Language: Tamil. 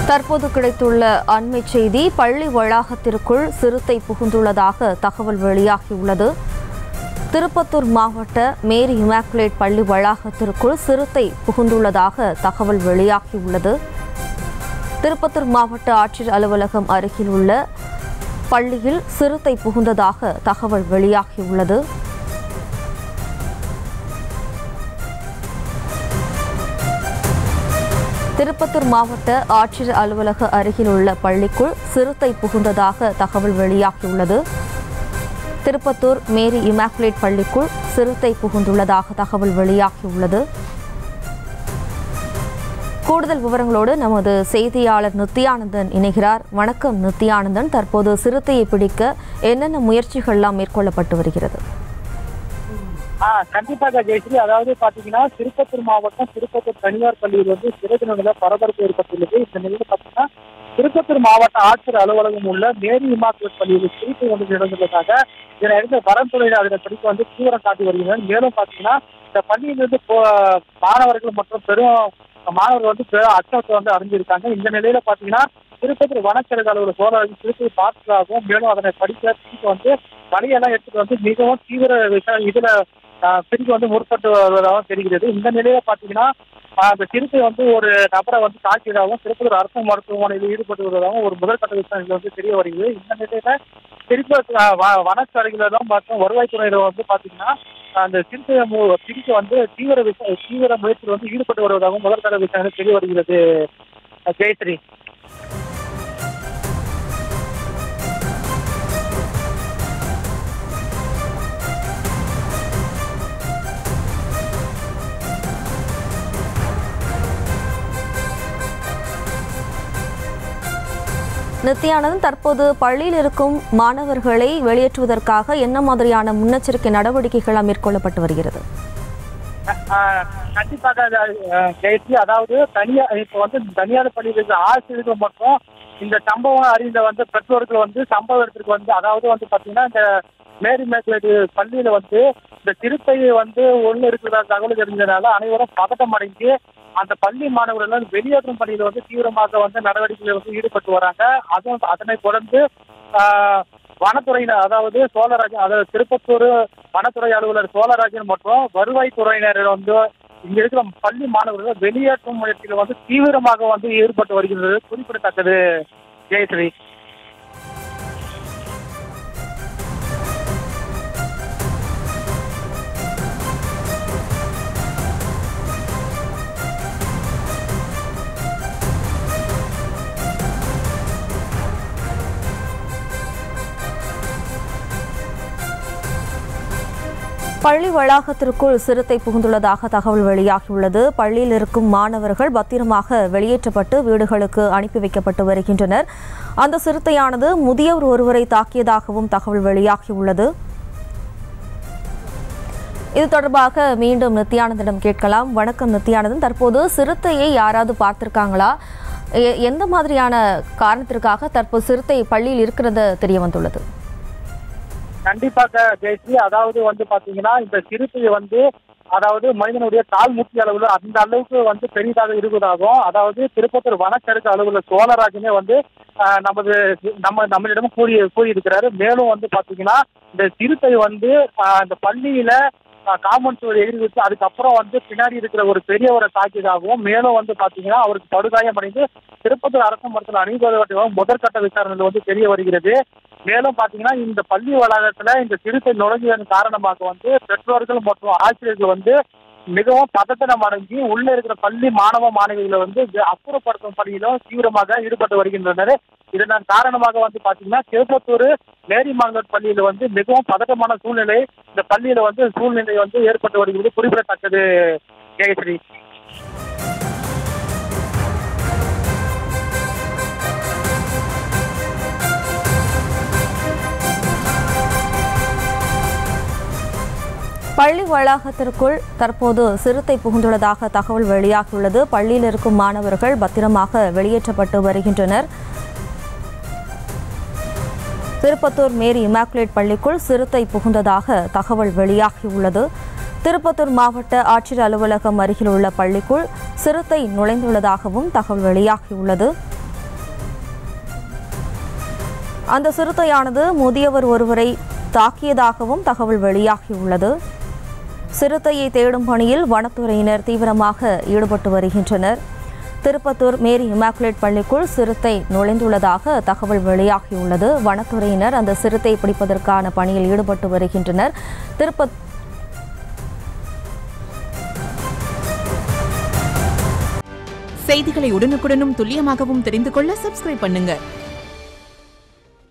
தற்போது கிடைத்துள்ள அண்மை செய்தி பள்ளி வளாகத்திற்குள் சிறுத்தை புகுந்துள்ளதாக தகவல் வெளியாகியுள்ளது திருப்பத்தூர் மாவட்ட மேரி இமாக்குலேட் பள்ளி வளாகத்திற்குள் சிறுத்தை புகுந்துள்ளதாக தகவல் வெளியாகியுள்ளது திருப்பத்தூர் மாவட்ட ஆட்சியர் அலுவலகம் அருகில் உள்ள பள்ளியில் சிறுத்தை புகுந்ததாக தகவல் வெளியாகியுள்ளது திருப்பத்தூர் மாவட்ட ஆட்சியர் அலுவலக அருகில் உள்ள பள்ளிக்குள் சிறுத்தை புகுந்ததாக தகவல் வெளியாகியுள்ளது திருப்பத்தூர் மேரி இமாக்குலேட் பள்ளிக்குள் சிறுத்தை புகுந்துள்ளதாக தகவல் வெளியாகியுள்ளது கூடுதல் விவரங்களோடு நமது செய்தியாளர் நித்யானந்தன் இணைகிறார் வணக்கம் நித்யானந்தன் தற்போது சிறுத்தையை பிடிக்க என்னென்ன முயற்சிகள்லாம் மேற்கொள்ளப்பட்டு வருகிறது ஆ கண்டிப்பாக ஜெயஸ்ரீ அதாவது பாத்தீங்கன்னா திருப்பத்தூர் மாவட்டம் திருப்பத்தூர் தனியார் பள்ளியில் வந்து சிறகு நிலையில பரபரப்பு ஏற்பட்டுள்ளது இந்த நிலையில பாத்தீங்கன்னா திருப்பத்தூர் மாவட்ட ஆட்சியர் அலுவலகம் உள்ள மேரி இமாக்குலேட் பள்ளியில் சிகிச்சை வந்து நடந்துள்ளதாக இதனை அறிந்த வரன்துறையினர் அதனை படிக்க வந்து தீவிரம் காட்டி வருகின்றனர் மேலும் பாத்தீங்கன்னா இந்த பள்ளியிலிருந்து போ- மாணவர்கள் மற்றும் பெரும் மாணவர்கள் வந்து பெரும் அச்சத்தை வந்து அறிஞ்சிருக்காங்க இந்த நிலையில பாத்தீங்கன்னா திருப்பத்தூர் வனச்சரக அலுவலர் சோழர்கள் திருப்பதி பார்த்ததாகவும் மேலும் அதனை படிக்க திருப்பி வந்து வழியெல்லாம் எடுத்துட்டு வந்து மிகவும் தீவிர விஷ- இதுல ஆஹ், பிரிக்க வந்து முற்பட்டு வருவதாகவும் தெரிகிறது இந்த நிலையில பாத்தீங்கன்னா ஆஹ், அந்த சிறுத்தை வந்து ஒரு நபரை வந்து தாக்கியதாகவும் திருப்பூர் அரசு மருத்துவமனையில் ஈடுபட்டு வருவதாகவும் ஒரு முதல் கட்ட விசாரணையில் வந்து தெரிய வருகிறது இந்த நிலையில திருப்பூர் ஆஹ், வ- வனச்சரகிலும் மற்றும் வருவாய்த்துறையில வந்து பாத்தீங்கன்னா அந்த சிறுத்தையை மு- பிரிக்க வந்து தீவிர விசா- தீவிர முயற்சியில் வந்து ஈடுபட்டு வருவதாகவும் முதல் கட்ட விசாரணை தெரிய வருகிறது அஹ், ஜெயஸ்ரீ நித்யானந்தன் தற்போது பள்ளியில் இருக்கும் மாணவர்களை வெளியேற்றுவதற்காக என்ன மாதிரியான முன்னெச்சரிக்கை நடவடிக்கைகளாம் மேற்கொள்ளப்பட்டு வருகிறது ஆஹ் கண்டிப்பாக அது, ஆஹ் ஜெயஸ்ரீ அதாவது தனியார் இப்போ வந்து தனியார் பள்ளியில் இருக்கிற ஆசிரியர்கள் மற்றும் இந்த சம்பவம் அறிந்த வந்து பெற்றோர்கள் வந்து சம்பவ இடத்துக்கு வந்து அதாவது வந்து பார்த்தீங்கன்னா இந்த மேரி மேக்லேட் பள்ளியில வந்து இந்த திருப்பையை வந்து ஒன்று இருக்கிறதா தகவல் தெரிஞ்சதுனால அனைவரும் பதட்டம் அடைஞ்சு அந்த பள்ளி மாணவர்கள் வெளியேற்றும் பணியில வந்து தீவிரமாக வந்து நடவடிக்கையில் வந்து ஈடுபட்டு வராங்க அதுவும் அதனை தொடர்ந்து ஆஹ், வனத்துறையினர் அதாவது சோழராஜன் அதாவது திருப்பத்தூர் வனத்துறை அலுவலர் சோழராஜன் மற்றும் வருவாய்த்துறையினர் வந்து இங்க இருக்கிற பள்ளி மாணவர்கள் வெளியேற்றும் முயற்சியில் வந்து தீவிரமாக வந்து ஈடுபட்டு வருகிறது குறிப்பிடத்தக்கது ஜெயஸ்ரீ பள்ளி வளாகத்திற்குள் சிறுத்தை புகுந்துள்ளதாக தகவல் வெளியாகியுள்ளது பள்ளியில் இருக்கும் மாணவர்கள் பத்திரமாக வெளியேற்றப்பட்டு வீடுகளுக்கு அனுப்பி வைக்கப்பட்டு வருகின்றனர் அந்த சிறுத்தையானது முதியவர் ஒருவரை தாக்கியதாகவும் தகவல் வெளியாகியுள்ளது இது தொடர்பாக மீண்டும் நித்யானந்திடம் கேட்கலாம் வணக்கம் நித்யானந்தன் தற்போது சிறுத்தையை யாராவது பார்த்திருக்காங்களா எ- எந்த மாதிரியான காரணத்திற்காக தற்போது சிறுத்தை பள்ளியில் இருக்கிறது தெரிய வந்துள்ளது கண்டிப்பாக ஜெயஸ்ரீ அதாவது வந்து பாத்தீங்கன்னா இந்த சிறுத்தை வந்து அதாவது மனிதனுடைய கால் முக்கிய அளவுல அந்த அளவுக்கு வந்து பெரிதாக இருப்பதாகவும் அதாவது திருப்பத்தூர் வனச்சரக அலுவலர் சோழராஜனே வந்து ஆஹ், நமது நம்ம நம்மளிடம் கூறி கூறியிருக்கிறாரு மேலும் வந்து பாத்தீங்கன்னா இந்த சிறுத்தை வந்து ஆஹ், இந்த பள்ளியில காமன் சுவர் எகிரி வச்சு அதுக்கப்புறம் வந்து பின்னாடி இருக்கிற ஒரு பெரியவரை தாக்கியதாகவும் மேலும் வந்து பாத்தீங்கன்னா அவருக்கு படுகாயம் அடைந்து திருப்பத்தூர் அரசு மருத்துவ அணிபவர்களும் முதற்கட்ட விசாரணையில் வந்து தெரிய வருகிறது மேலும் பாத்தீங்கன்னா இந்த பள்ளி வளாகத்துல இந்த சிறுத்தை நுழைஞ்சதன் காரணமாக வந்து பெற்றோர்கள் மற்றும் ஆசிரியர்கள் வந்து மிகவும் பதட்டனம் அடைஞ்சு உள்ள இருக்கிற பள்ளி மாணவ மாணவிகளை வந்து வெ- அப்புறப்படுத்தும் பணியிலும் தீவிரமாக ஈடுபட்டு வருகின்றனர் இதன் காரணமாக வந்து பாத்தீங்கன்னா திருப்பத்தூர் மேரி மாங்கட் பள்ளியில வந்து மிகவும் பதட்டமான சூழ்நிலை இந்த பள்ளியில வந்து சூழ்நிலை வந்து ஏற்பட்டு வருகிறது குறிப்பிடத்தக்கது ஜெயஸ்ரீ பள்ளி வளாகத்திற்குள் தற்போது சிறுத்தை புகுந்துள்ளதாக தகவல் வெளியாகியுள்ளது பள்ளியில் இருக்கும் மாணவர்கள் பத்திரமாக வெளியேற்றப்பட்டு வருகின்றனர் திருப்பத்தூர் மேரி இமாக்குலேட் பள்ளிக்குள் சிறுத்தை புகுந்ததாக தகவல் வெளியாகியுள்ளது திருப்பத்தூர் மாவட்ட ஆட்சியர் அலுவலகம் அருகில் உள்ள பள்ளிக்குள் சிறுத்தை நுழைந்துள்ளதாகவும் தகவல் வெளியாகியுள்ளது அந்த சிறுத்தையானது முதியவர் ஒருவரை தாக்கியதாகவும் தகவல் வெளியாகியுள்ளது சிறுத்தையை தேடும் பணியில் வனத்துறையினர் தீவிரமாக ஈடுபட்டு வருகின்றனர் திருப்பத்தூர் மேரி இமாக்குலேட் பள்ளிக்குள் சிறுத்தை நுழைந்துள்ளதாக தகவல் வெளியாகியுள்ளது வனத்துறையினர் அந்த சிறுத்தை பிடிப்பதற்கான பணியில் ஈடுபட்டு வருகின்றனர் திருப்பத் செய்திகளை உடனுக்குடனும் துல்லியமாகவும் தெரிந்து கொள்ள சப்ஸ்கிரைப் பண்ணுங்க